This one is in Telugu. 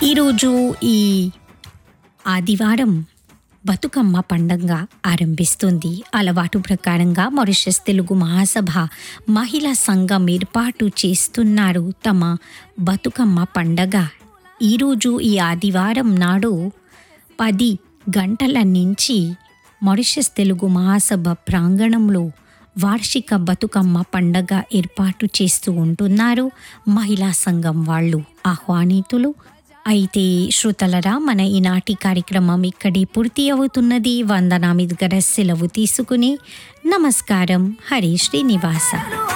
ఈరోజు ఈ ఆదివారం బతుకమ్మ పండుగ ఆరంభిస్తుంది అలవాటు ప్రకారంగా మారిషస్ తెలుగు మహాసభ మహిళా సంఘం ఏర్పాటు చేస్తున్నారు తమ బతుకమ్మ పండగ ఈరోజు ఈ ఆదివారం నాడు పది గంటల నుంచి మారిషస్ తెలుగు మహాసభ ప్రాంగణంలో వార్షిక బతుకమ్మ పండగ ఏర్పాటు చేస్తూ ఉంటున్నారు మహిళా సంఘం వాళ్ళు ఆహ్వానితులు అయితే శ్రోతలరా మన ఈనాటి కార్యక్రమం ఇక్కడే పూర్తి అవుతున్నది వందనామిద్ గర సెలవు తీసుకుని నమస్కారం హరి శ్రీనివాస